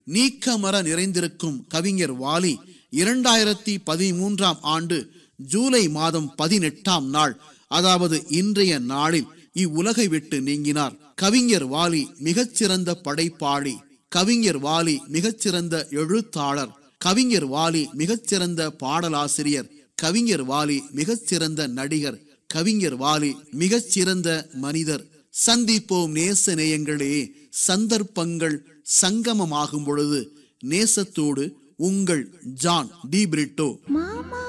நீக்கமர நிறைந்திருக்கும் கவிஞர் வாலி இரண்டாயிரத்தி பதிமூன்றாம் ஆண்டு ஜூலை மாதம் பதினெட்டாம் நாள் அதாவது இன்றைய நாளில் இவ்வுலகை விட்டு நீங்கினார் கவிஞர் வாலி மிகச்சிறந்த படைப்பாளி கவிஞர் வாலி மிகச்சிறந்த எழுத்தாளர் கவிஞர் வாலி மிகச்சிறந்த பாடலாசிரியர் கவிஞர் வாலி மிகச்சிறந்த நடிகர் கவிஞர் வாலி மிகச்சிறந்த மனிதர் சந்திப்போம் நேச நேயங்களே சந்தர்ப்பங்கள் சங்கமமாகும் பொழுது நேசத்தோடு உங்கள் ஜான் டி பிரிட்டோ மாமா